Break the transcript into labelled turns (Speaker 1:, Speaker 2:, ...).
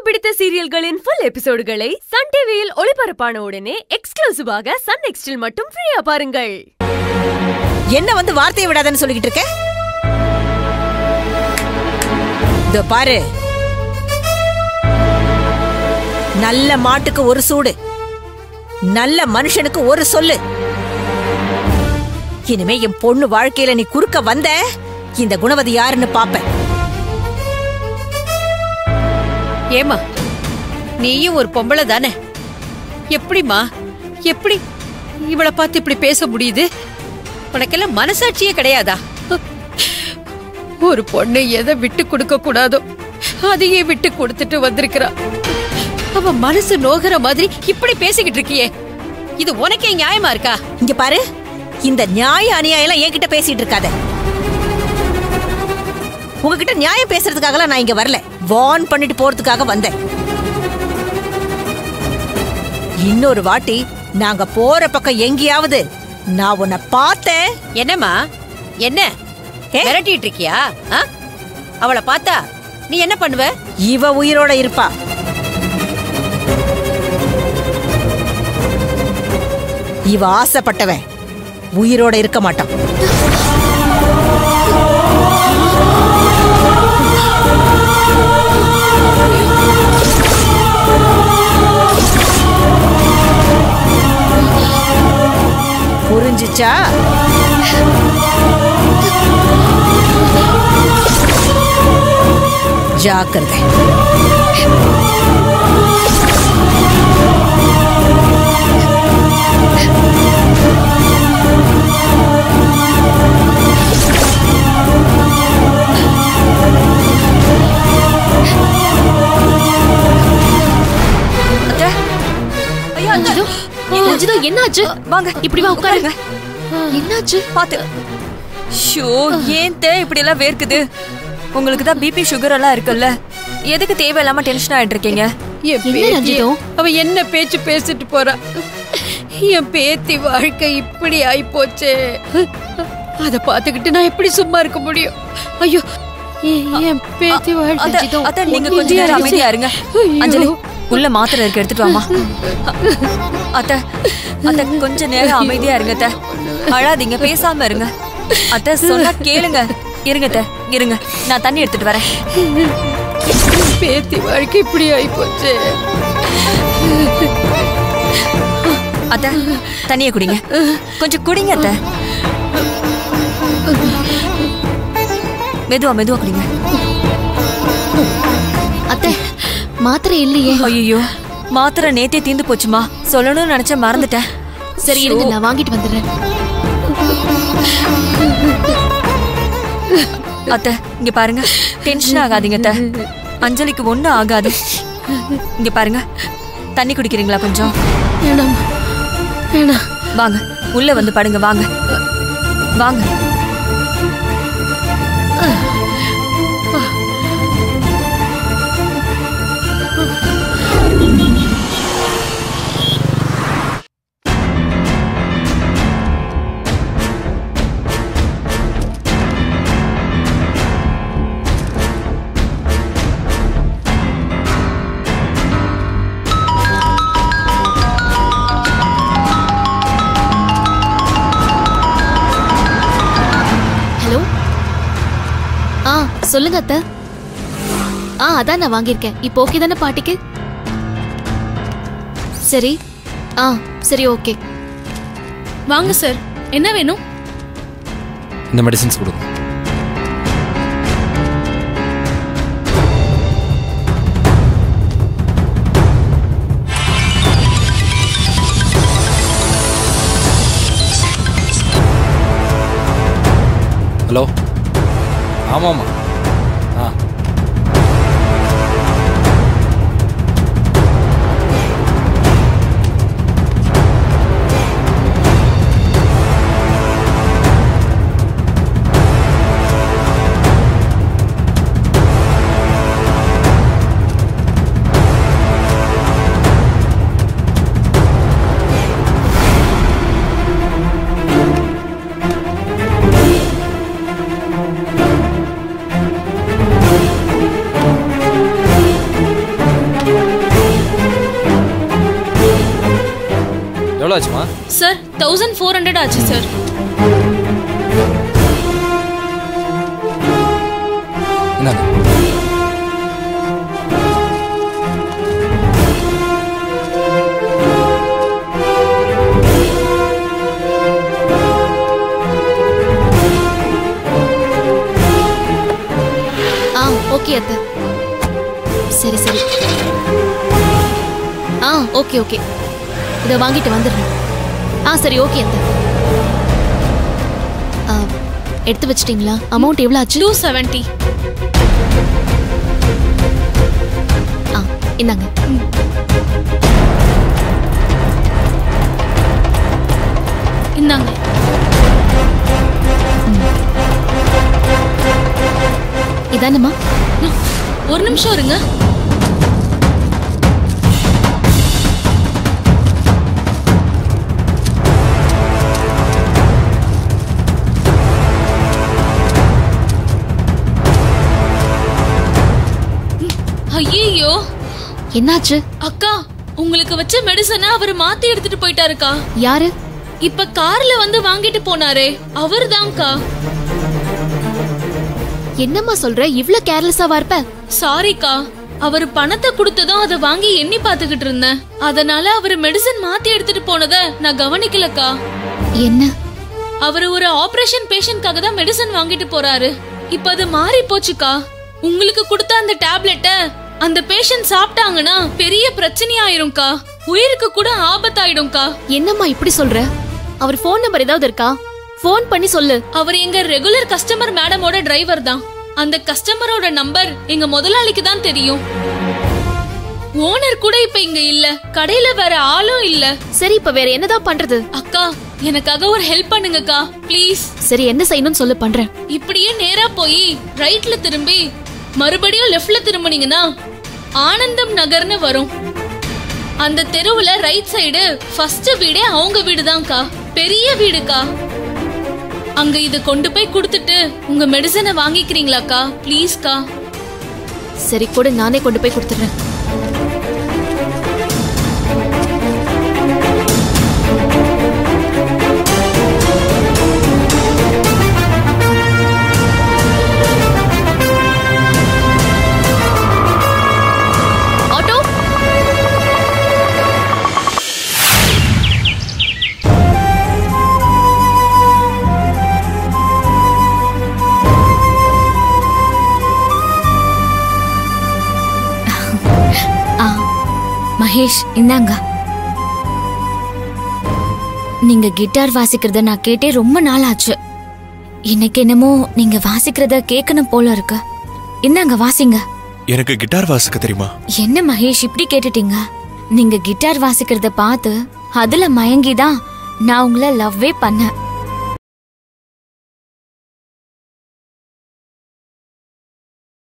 Speaker 1: பிடித்த சீரியல்களின் full எபிசோடுகளை Sun டிவியில் ஒளிபரப்பான உடனே எக்ஸ்க்ளூசிவாக சன் நெக்ஸ்டில் மட்டும் ஃப்ரீயா பாருங்கள்
Speaker 2: என்ன வந்து வார்த்தையை விடாதன்னு சொல்லிக்கிட்டு இருக்க இதோ பாரு நல்ல மாட்டுக்கு ஒரு சூடு நல்ல மனுஷனுக்கு ஒரு சொல்லு இனிமே என் பொண்ணு வாழ்க்கையில நீ குறுக்க வந்த இந்த குணவதி யாருன்னு பாப்பேன்
Speaker 3: ஏமா நீயும் ஒரு பொம்பளை தானே எப்படிம்மா எப்படி இவளை பார்த்து இப்படி பேச முடியுது உனக்கெல்லாம் மனசாட்சியே கிடையாதா ஒரு பொண்ணு எதை விட்டு கொடுக்க கூடாதோ அதையே விட்டு கொடுத்துட்டு வந்திருக்கிறா அவ மனசு நோகிற மாதிரி இப்படி பேசிக்கிட்டு இருக்கியே இது உனக்கே நியாயமா இருக்கா
Speaker 2: இங்க பாரு இந்த நியாய அநியாயம் எல்லாம் என்கிட்ட பேசிட்டு இருக்காத உங்ககிட்ட நியாயம் பேசுறதுக்காகலாம் நான் இங்க வரல வார்ன் பண்ணிட்டு போறதுக்காக வந்தேன் இன்னொரு வாட்டி நாங்க போற பக்கம் எங்கேயாவது நான் உன்னை பார்த்தேன்
Speaker 3: என்னம்மா என்ன
Speaker 2: ஏ?
Speaker 3: மிரட்டிட்டு இருக்கியா ஆ? அவளை பார்த்தா நீ என்ன பண்ணுவ
Speaker 2: இவ உயிரோட இருப்பா இவ ஆசைப்பட்டவன் உயிரோட இருக்க மாட்டான் புரிஞ்சுச்சா ஜாக்கிரதை
Speaker 4: ரஞ்சிதோ ரஞ்சிதோ என்னாச்சு வாங்க இப்படி வா உட்காருங்க என்னாச்சு
Speaker 5: பாத்து ஷோ ஏன் தே இப்படி எல்லாம் வேர்க்குது உங்களுக்கு தான் பிபி சுகர் எல்லாம் இருக்குல்ல எதுக்கு தேவையில்லாம டென்ஷன் ஆயிட்டு இருக்கீங்க
Speaker 3: என்
Speaker 4: என்ன
Speaker 3: பேத்தி,
Speaker 4: ரஞ்சிதோ?
Speaker 3: அவ என்ன பேச்சு பேசிட்டு போறா என் பேத்தி வாழ்க்கை இப்படி ஆயிப்போச்சே அத பாத்துக்கிட்டு நான் எப்படி சும்மா இருக்க முடியும் ஐயோ என் என் பேத்தி வாழ்க்கை
Speaker 5: அத்த அத்த நீங்க
Speaker 3: ஒண்ணும்
Speaker 5: கொஞ்ச நேரம்
Speaker 3: முடியாது.
Speaker 5: அமைதியா இருங்க
Speaker 3: ஐயோ.
Speaker 5: அஞ்சலி உள்ள மாத்திரை இருக்கு எடுத்துட்டு வாமா அத்த அத்த கொஞ்ச நேரம் அமைதியா இருங்க அத்த அழாதீங்க பேசாம இருங்க அத்த சொன்னா கேளுங்க இருங்க அத்த இருங்க நான் தண்ணி எடுத்துட்டு வரேன்
Speaker 3: என் பேத்தி வாழ்க்கை இப்படி ஆயிப்போச்சே
Speaker 5: அத்த தண்ணிய குடிங்க கொஞ்சம் குடிங்க அத்த மெதுவா மெதுவா குடிங்க
Speaker 4: அத்தை மாத்திரை இல்லையே
Speaker 5: ஐயோ மாத்திரை நேத்தே தீந்து போச்சுமா சொல்லணும்னு நினைச்ச மறந்துட்டேன்
Speaker 4: சரி இருங்க நான் வாங்கிட்டு வந்துடுறேன்
Speaker 5: அத்தை இங்க பாருங்க டென்ஷன் ஆகாதீங்க அத்தை அஞ்சலிக்கு ஒண்ணும் ஆகாது இங்க பாருங்க தண்ணி குடிக்கிறீங்களா கொஞ்சம்
Speaker 4: வேணாம் வேணாம்
Speaker 5: வாங்க உள்ள வந்து படுங்க வாங்க வாங்க
Speaker 4: ஹலோ ஆ சொல்லுங்க அத்தை ஆ அதான் நான் வாங்கியிருக்கேன் இப்போ ஓகே தானே பாட்டிக்கு சரி ஆ சரி ஓகே
Speaker 6: வாங்க சார் என்ன வேணும்
Speaker 7: இந்த மெடிசின்ஸ் கொடுங்க ஹலோ ஆமாம்மா ஆ எவ்வளோ ஆச்சுமா
Speaker 6: சார் தௌசண்ட் ஃபோர் ஹண்ட்ரட் ஆச்சு சார்
Speaker 7: என்னங்க
Speaker 4: ஆ ஓகே அத்தை சரி சரி ஆ ஓகே ஓகே இதை வாங்கிட்டு வந்துடுறேன் ஆ சரி ஓகே அத்தை ஆ, எடுத்து வச்சிட்டீங்களா அமௌண்ட் எவ்வளோ ஆச்சு
Speaker 6: டூ செவன்ட்டி
Speaker 4: ஆ இந்தாங்க
Speaker 6: இந்தாங்க
Speaker 4: இதானம்மா
Speaker 6: ஒரு நிமிஷம் இருங்க ஐயோ
Speaker 4: என்னாச்சு
Speaker 6: அக்கா உங்களுக்கு வச்ச மெடிசனை அவர் மாத்தி எடுத்துட்டு போயிட்டாருக்கா
Speaker 4: யாரு
Speaker 6: இப்ப கார்ல வந்து வாங்கிட்டு போனாரே அவர்தான்க்கா
Speaker 4: என்னம்மா சொல்ற இவ்ளோ கேர்லெஸ்ஸாவா இருப்ப
Speaker 6: சாரிக்கா அவர் பணத்தை கொடுத்ததும் அதை வாங்கி எண்ணி பாத்துக்கிட்டு இருந்தேன் அதனால அவர் மெடிசன் மாத்தி எடுத்துட்டு போனத நான் கவனிக்கலக்கா
Speaker 4: என்ன
Speaker 6: அவர் ஒரு ஆபரேஷன் பேஷண்ட்காக தான் மெடிசன் வாங்கிட்டு போறாரு இப்ப அது மாறி போச்சுக்கா உங்களுக்கு கொடுத்த அந்த டேப்லெட்ட அந்த பேஷண்ட் சாப்பிட்டாங்கன்னா பெரிய பிரச்சனையாயிரும்க்கா உயிருக்கு கூட ஆபத்தாயிடும்க்கா
Speaker 4: என்னம்மா இப்படி சொல்ற அவர் ஃபோன் நம்பர் ஏதாவது இருக்கா ஃபோன் பண்ணி சொல்லு
Speaker 6: அவர் எங்க ரெகுலர் கஸ்டமர் மேடமோட டிரைவர் தான் அந்த கஸ்டமரோட நம்பர் எங்க முதலாளிக்கு தான் தெரியும் ஓனர் கூட இப்ப இங்க இல்ல கடையில வேற ஆளும் இல்ல
Speaker 4: சரி இப்ப வேற என்னதான் பண்றது
Speaker 6: அக்கா எனக்காக ஒரு ஹெல்ப் பண்ணுங்கக்கா ப்ளீஸ்
Speaker 4: சரி என்ன செய்யணும்னு சொல்லு பண்றேன்
Speaker 6: இப்படியே நேரா போய் ரைட்ல திரும்பி மறுபடியும் லெஃப்ட்ல திரும்பினீங்கன்னா ஆனந்தம் நகர்னு வரும் அந்த தெருவுல ரைட் சைடு ஃபர்ஸ்ட் வீடே அவங்க வீடுதான்க்கா பெரிய வீடுக்கா அங்க இத கொண்டு போய் கொடுத்துட்டு உங்க மெடிசனை வாங்கிக்கிறீங்களாக்கா ப்ளீஸ்க்கா
Speaker 4: சரி கூட நானே கொண்டு போய் கொடுத்துறேன் ஆட்டோ
Speaker 8: ஆ மகேஷ் இந்தாங்க நீங்க கிட்டார் வாசிக்கிறத நான் கேட்டே ரொம்ப நாள் ஆச்சு இன்னைக்கு என்னமோ நீங்க வாசிக்கிறத கேட்கணும் போல இருக்கு இந்தாங்க வாசிங்க
Speaker 9: எனக்கு கிட்டார் வாசிக்க தெரியுமா
Speaker 8: என்ன மகேஷ் இப்படி கேட்டுட்டீங்க நீங்க கிட்டார் வாசிக்கிறத பார்த்து அதுல மயங்கி தான் நான் உங்களை லவ்வே பண்ணேன்